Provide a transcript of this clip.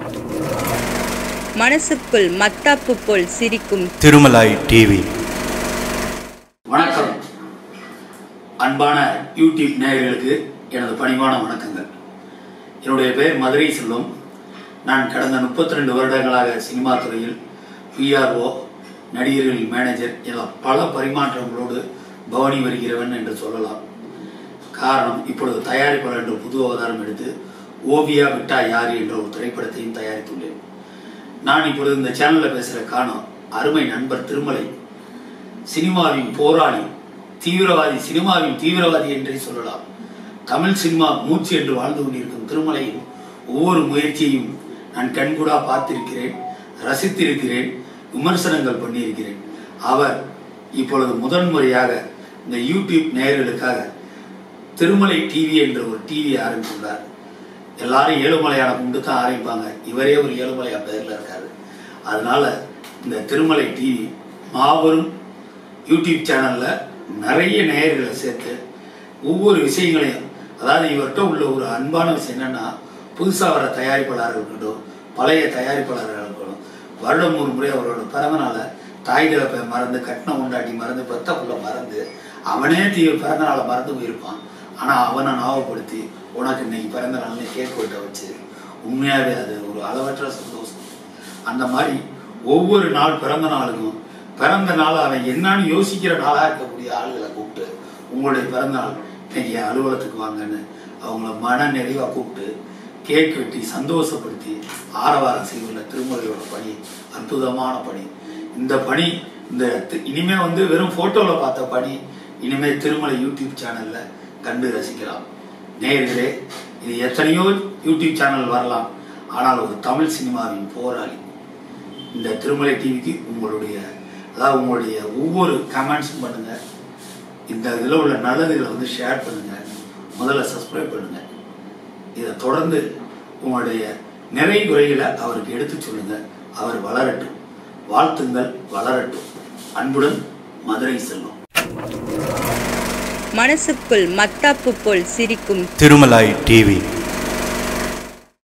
மனசுக்குள் மத்தாப்பு போல் சிரிக்கும் திருமலாய் டிவி வணக்கம் அன்பான யூடியூப் நேயர்களுக்கு எனது பணிவான வணக்கங்கள் என்னுடைய பெயர் மதுரை செல்வம் நான் கடந்த 32 வருடங்களாக சினிமா துறையில் பிஆர்ஓ நடிகர்கள் மேனேஜர் என பல பரிமாற்றங்களோடு பவனி வருகிறவன் என்று சொல்லலாம் காரணம் இப்பொழுது தயாரிப்பாளர் என்ற புது அவதாரம் எடுத்து ஓவியா விட்டா யாரு என்ற ஒரு திரைப்படத்தையும் தயாரித்துள்ளேன் நான் இப்பொழுது இந்த சேனல்ல பேசுகிற காரணம் அருமை நண்பர் திருமலை சினிமாவின் போராளி தீவிரவாதி சினிமாவின் தீவிரவாதி என்றே சொல்லலாம் தமிழ் சினிமா மூச்சு என்று வாழ்ந்து கொண்டிருக்கும் திருமலையின் ஒவ்வொரு முயற்சியையும் நான் கண்கூடா பார்த்திருக்கிறேன் ரசித்திருக்கிறேன் விமர்சனங்கள் பண்ணியிருக்கிறேன் அவர் இப்பொழுது முதன்முறையாக இந்த யூடியூப் நேயர்களுக்காக திருமலை டிவி என்ற ஒரு டிவி ஆரம்பித்துள்ளார் எல்லாரும் ஏழுமலையான கும்பிட்டு தான் ஆரம்பிப்பாங்க இவரே ஒரு ஏழுமலையா பேர்ல இருக்காரு அதனால இந்த திருமலை டிவி மாபெரும் யூடியூப் சேனல்ல நிறைய நேயர்களை சேர்த்து ஒவ்வொரு விஷயங்களையும் அதாவது இவர்கிட்ட உள்ள ஒரு அன்பான விஷயம் என்னன்னா புதுசாக வர தயாரிப்பாளராக இருக்கட்டும் பழைய தயாரிப்பாளராக இருக்கட்டும் வருடம் ஒரு முறை அவரோட பிறந்தநாளை தாய் தகப்பை மறந்து கட்டின உண்டாட்டி மறந்து பெத்த புள்ள மறந்து அவனே தீ பிறந்தநாளை மறந்து போயிருப்பான் ஆனா அவனை ஞாபகப்படுத்தி உனக்கு இன்னைக்கு பிறந்த நாள்னு கேக் வெட்ட வச்சு உண்மையாவே அது ஒரு அளவற்ற சந்தோஷம் அந்த மாதிரி ஒவ்வொரு நாள் பிறந்த நாளுக்கும் பிறந்த நாள் அவன் என்னன்னு யோசிக்கிற நாளா இருக்கக்கூடிய ஆளுகளை கூப்பிட்டு உங்களுடைய பிறந்த நாள் இன்னைக்கு என் அலுவலகத்துக்கு வாங்கன்னு அவங்கள மன நிறைவா கூப்பிட்டு கேக் வெட்டி சந்தோஷப்படுத்தி ஆரவாரம் செய்துள்ள திருமலையோட பணி அற்புதமான பணி இந்த பணி இந்த தி- இனிமே வந்து வெறும் போட்டோல பார்த்த பணி இனிமே திருமலை யூடியூப் சேனல்ல கண்டு ரசிக்கலாம் நேயர்களே இது எத்தனையோ யூடியூப் சேனல் வரலாம் ஆனால் ஒரு தமிழ் சினிமாவின் போராளி இந்த திருமலை டிவிக்கு உங்களுடைய அதாவது உங்களுடைய ஒவ்வொரு கமெண்ட்ஸும் பண்ணுங்க இந்த இதில் உள்ள நல்லதுகளை வந்து ஷேர் பண்ணுங்க முதல்ல சப்ஸ்கிரைப் பண்ணுங்க இதை தொடர்ந்து உங்களுடைய நிறை குறைகளை அவருக்கு எடுத்து சொல்லுங்க அவர் வளரட்டும் வாழ்த்துங்கள் வளரட்டும் அன்புடன் மதுரை செல்வம் மனசுக்குள் மத்தாப்பு போல் சிரிக்கும் திருமலாய் டிவி